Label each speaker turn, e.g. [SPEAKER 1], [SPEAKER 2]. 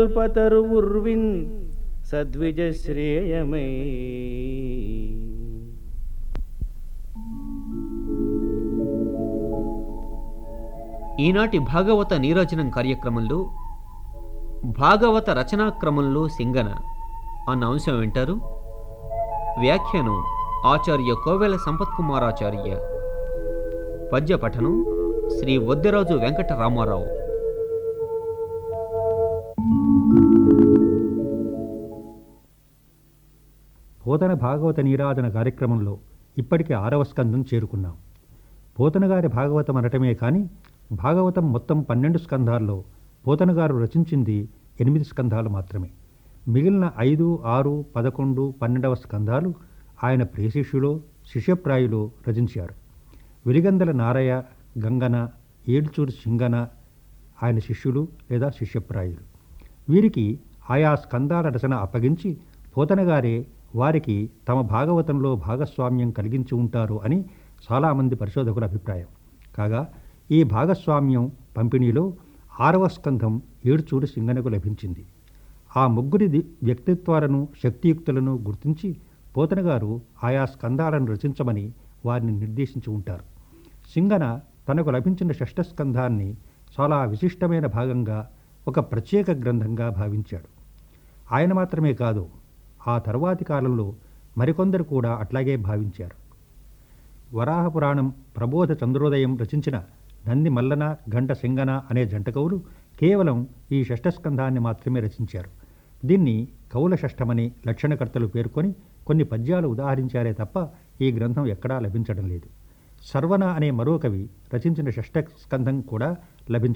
[SPEAKER 1] కల్పతరు ఉర్విన్ సద్విజ శ్రేయమై
[SPEAKER 2] ఈనాటి భాగవత నీరాజనం కార్యక్రమంలో భాగవత రచనా క్రమంలో సింగన అన్న అంశం వింటారు వ్యాఖ్యానం ఆచార్య కోవెల సంపత్కుమారాచార్య పద్య పఠనం శ్రీ వద్దరాజు వెంకట రామారావు
[SPEAKER 3] పోతన భాగవత నీరాజన కార్యక్రమంలో ఇప్పటికే ఆరవ స్కందం చేరుకున్నాం పోతన గారి భాగవతం అనటమే కానీ భాగవతం మొత్తం పన్నెండు స్కంధాల్లో పోతన గారు రచించింది ఎనిమిది స్కంధాలు మాత్రమే మిగిలిన ఐదు ఆరు పదకొండు పన్నెండవ స్కంధాలు ఆయన ప్రియశిష్యులో శిష్యప్రాయులో రచించారు వెలిగందల నారయ గంగన ఏడ్చూరు సింగన ఆయన శిష్యులు లేదా శిష్యప్రాయులు వీరికి ఆయా స్కందాల రచన అప్పగించి పోతనగారే వారికి తమ భాగవతంలో భాగస్వామ్యం కలిగించి ఉంటారు అని చాలామంది పరిశోధకుల అభిప్రాయం కాగా ఈ భాగస్వామ్యం పంపిణీలో ఆరవ స్కంధం ఏడుచూరు సింగనకు లభించింది ఆ ముగ్గురి ది- వ్యక్తిత్వాలను శక్తియుక్తులను గుర్తించి పోతనగారు ఆయా స్కందాలను రచించమని వారిని నిర్దేశించి ఉంటారు సింగన తనకు లభించిన షష్ఠ స్కంధాన్ని చాలా విశిష్టమైన భాగంగా ఒక ప్రత్యేక గ్రంథంగా భావించాడు ఆయన మాత్రమే కాదు ఆ తరువాతి కాలంలో మరికొందరు కూడా అట్లాగే భావించారు వరాహ పురాణం ప్రబోధ చంద్రోదయం రచించిన నంది మల్లన గంట సింగన అనే జంట కవులు కేవలం ఈ షష్ఠస్కంధాన్ని మాత్రమే రచించారు దీన్ని కవుల షష్ఠమని లక్షణకర్తలు పేర్కొని కొన్ని పద్యాలు ఉదాహరించారే తప్ప ఈ గ్రంథం ఎక్కడా లభించడం లేదు సర్వన అనే మరో కవి రచించిన షష్ఠ స్కంధం కూడా లభించ